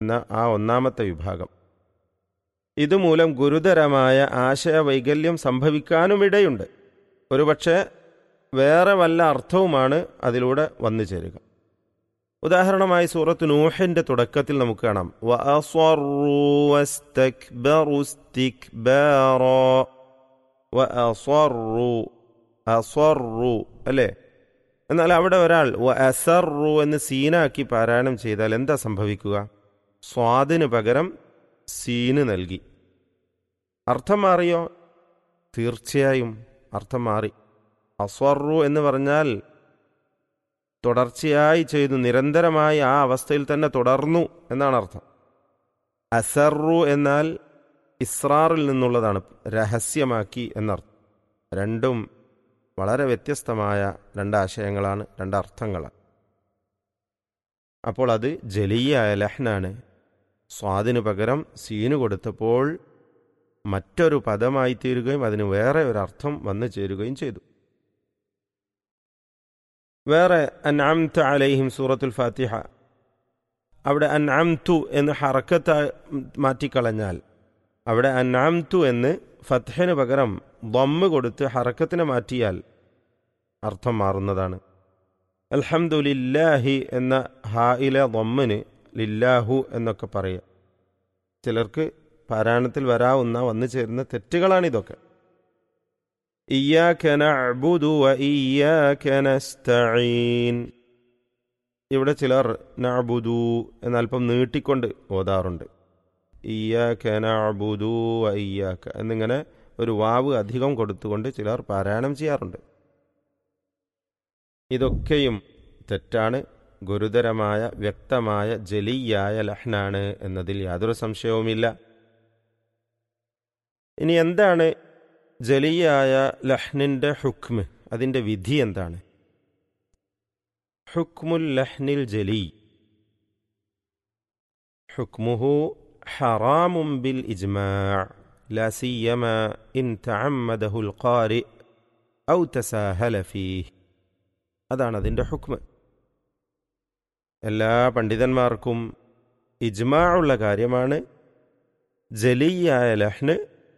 എന്ന ആ ഒന്നാമത്തെ വിഭാഗം ഇതുമൂലം ഗുരുതരമായ ആശയവൈകല്യം സംഭവിക്കാനുമിടയുണ്ട് ഒരുപക്ഷെ വേറെ വല്ല അർത്ഥവുമാണ് അതിലൂടെ വന്നു ചേരുക ഉദാഹരണമായി സൂറത്ത് നൂഹിന്റെ തുടക്കത്തിൽ നമുക്ക് കാണാം വഅസ്വറു വസ്തക്ബറു ഇസ്തിക്ബാറാ. വഅസ്വറു. അസ്വറു. അല്ലേ എന്നാൽ അവിടെ ഒരാൾ അസറു എന്ന് സീനാക്കി പാരായണം ചെയ്താൽ എന്താ സംഭവിക്കുക സ്വാദിന് പകരം സീന് നൽകി അർത്ഥം മാറിയോ തീർച്ചയായും അർത്ഥം മാറി അസ്വറു എന്ന് പറഞ്ഞാൽ തുടർച്ചയായി ചെയ്തു നിരന്തരമായി ആ അവസ്ഥയിൽ തന്നെ തുടർന്നു എന്നാണ് അർത്ഥം അസറു എന്നാൽ ഇസ്രാറിൽ നിന്നുള്ളതാണ് രഹസ്യമാക്കി എന്നർത്ഥം രണ്ടും വളരെ വ്യത്യസ്തമായ രണ്ടാശയങ്ങളാണ് രണ്ടർത്ഥങ്ങളാണ് അപ്പോൾ അത് ജലീയായ ലഹ്നാണ് സ്വാദിനു പകരം സീന് കൊടുത്തപ്പോൾ മറ്റൊരു പദമായി തീരുകയും അതിന് വേറെ ഒരു അർത്ഥം വന്നു ചേരുകയും ചെയ്തു വേറെ അൻഅംത അലൈഹിം സൂറത്തുൽ ഫാത്തിഹ അവിടെ അൻഅംതു എന്ന് ഹറക്കത്ത് മാറ്റിക്കളഞ്ഞാൽ അവിടെ അൻഅംതു എന്ന് ഫത്ഹിന് പകരം ദമ്മ് കൊടുത്ത് ഹറക്കത്തിനെ മാറ്റിയാൽ അർത്ഥം മാറുന്നതാണ് അൽഹംദുലില്ലാഹി എന്ന ഹായിലെ ദമ്മിന് ലില്ലാഹു എന്നൊക്കെ പറയുക ചിലർക്ക് പാരായണത്തിൽ വരാവുന്ന വന്നു ചേരുന്ന തെറ്റുകളാണിതൊക്കെ ഇയ്യാക നഅ്ബുദു വ ഇയ്യാക നസ്തഈൻ ഇവിടെ ചിലർ നഅ്ബുദു എന്നൽപ്പം നീട്ടിക്കൊണ്ട് ഓതാറുണ്ട് ഇയ്യാക നഅ്ബുദു വ ഇയ്യാക എന്നിങ്ങനെ ഒരു വാവ് അധികം കൊടുത്തുകൊണ്ട് ചിലർ പാരായണം ചെയ്യാറുണ്ട് ഇതൊക്കെയും തെറ്റാണ് ഗുരുതരമായ വ്യക്തമായ ജലീയായ ലഹ്നാണ് എന്നതിൽ യാതൊരു സംശയവുമില്ല ഇനി എന്താണ് ജലിയായ ലഹ്നിന്റെ ഹുക്മ് അതിന്റെ വിധി എന്താണ് ഹുക്മുൽ ലഹ്നിൽ ജലി ഹുക്മുഹു ഹറാമും ബിൽ ഇജ്മാ لا سيما إن تعمده القارئ أو تساهل فيه അതാണ് അതിൻ്റെ ഹുക്മ് എല്ലാ പണ്ഡിതന്മാർക്കും ഇജ്മാ ഉള്ള കാര്യമാണ് ജലിയായ ലഹ്ന്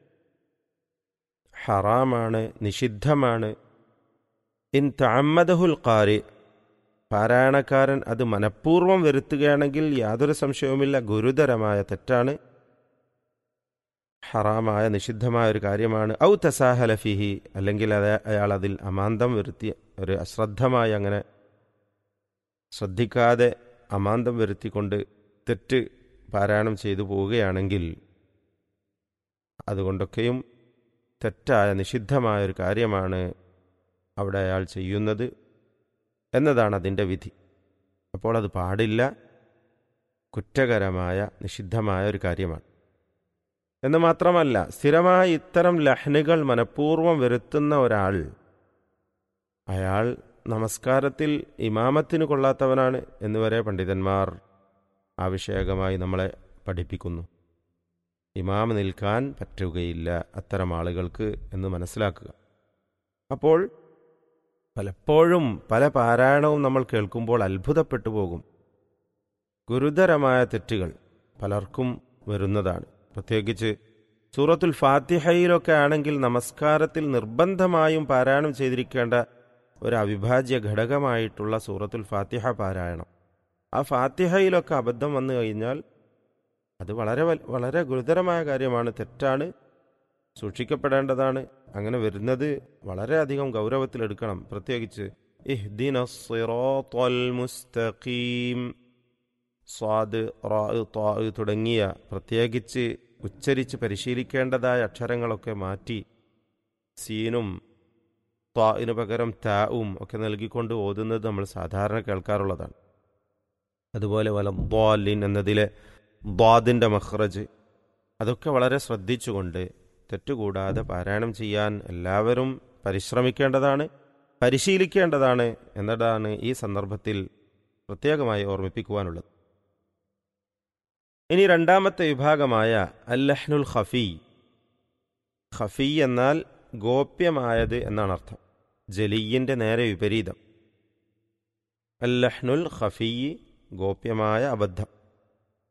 ഹറാമാണ് നിഷിദ്ധമാണ് ഇൻ തഅമ്മദഹുൽ ഖാരി പാരായണക്കാരൻ അത് മനഃപൂർവ്വം വരുത്തുകയാണെങ്കിൽ യാതൊരു സംശയവുമില്ല ഗുരുതരമായ തെറ്റാണ് ഹറാമായ നിഷിദ്ധമായ ഒരു കാര്യമാണ് ഔ തസാഹലഫിഹി അല്ലെങ്കിൽ അത് അയാൾ അതിൽ അമാന്തം വരുത്തി ഒരു അശ്രദ്ധമായി അങ്ങനെ ശ്രദ്ധിക്കാതെ അമാന്തം വരുത്തിക്കൊണ്ട് തെറ്റ് പാരായണം ചെയ്തു പോവുകയാണെങ്കിൽ അതുകൊണ്ടൊക്കെയും തെറ്റായ നിഷിദ്ധമായ ഒരു കാര്യമാണ് അവിടെ അയാൾ ചെയ്യുന്നത് എന്നതാണ് അതിൻ്റെ വിധി അപ്പോൾ അത് പാടില്ല കുറ്റകരമായ നിഷിദ്ധമായ ഒരു കാര്യമാണ് എന്ന് മാത്രമല്ല സ്ഥിരമായി ഇത്തരം ലഹ്നുകൾ മനഃപൂർവ്വം വരുത്തുന്ന ഒരാൾ അയാൾ നമസ്കാരത്തിൽ ഇമാമത്തിന് കൊള്ളാത്തവനാണ് എന്നുവരെ പണ്ഡിതന്മാർ ആവശ്യകമായി നമ്മളെ പഠിപ്പിക്കുന്നു ഇമാം നിൽക്കാൻ പറ്റുകയില്ല അത്തരം ആളുകൾക്ക് എന്ന് മനസ്സിലാക്കുക അപ്പോൾ പലപ്പോഴും പല പാരായണവും നമ്മൾ കേൾക്കുമ്പോൾ അത്ഭുതപ്പെട്ടു പോകും ഗുരുതരമായ തെറ്റുകൾ പലർക്കും വരുന്നതാണ് പ്രത്യേകിച്ച് സൂറത്തുൽ ഫാത്തിഹയിലൊക്കെ ആണെങ്കിൽ നമസ്കാരത്തിൽ നിർബന്ധമായും പാരായണം ചെയ്തിരിക്കേണ്ട ഒരു അവിഭാജ്യ ഘടകമായിട്ടുള്ള സൂറത്തുൽ ഫാത്തിഹ പാരായണം ആ ഫാത്തിഹയിലൊക്കെ അബദ്ധം വന്നു കഴിഞ്ഞാൽ അത് വളരെ വളരെ ഗുരുതരമായ കാര്യമാണ് തെറ്റാണ് സൂക്ഷിക്കപ്പെടേണ്ടതാണ് അങ്ങനെ വരുന്നത് വളരെയധികം ഗൗരവത്തിലെടുക്കണം പ്രത്യേകിച്ച് ഇഹ്ദിന സിറാത്തൽ മുസ്തഖീം സ്വാദ് റാ ത്വാ തുടങ്ങിയ പ്രത്യേകിച്ച് ഉച്ചരിച്ച് പരിശീലിക്കേണ്ടതായ അക്ഷരങ്ങളൊക്കെ മാറ്റി സീനും ത്വാഇന് പകരം താവും ഒക്കെ നൽകിക്കൊണ്ട് ഓതുന്നത് നമ്മൾ സാധാരണ കേൾക്കാറുള്ളതാണ് അതുപോലെ വല ദ്വാലിൻ എന്നതിലെ ദ്വാദിൻ്റെ മഹ്റജ് അതൊക്കെ വളരെ ശ്രദ്ധിച്ചുകൊണ്ട് തെറ്റുകൂടാതെ പാരായണം ചെയ്യാൻ എല്ലാവരും പരിശ്രമിക്കേണ്ടതാണ് പരിശീലിക്കേണ്ടതാണ് എന്നതാണ് ഈ സന്ദർഭത്തിൽ പ്രത്യേകമായി ഓർമ്മിപ്പിക്കുവാനുള്ളത് ഇനി രണ്ടാമത്തെ വിഭാഗമായ അല്ലഹ്നുൽ ഖഫി ഖഫി എന്നാൽ ഗോപ്യമായത് എന്നാണ് അർത്ഥം ജലീയിൻ്റെ നേരെ വിപരീതം അല്ലഹ്നുൽ ഖഫി ഗോപ്യമായ അബദ്ധം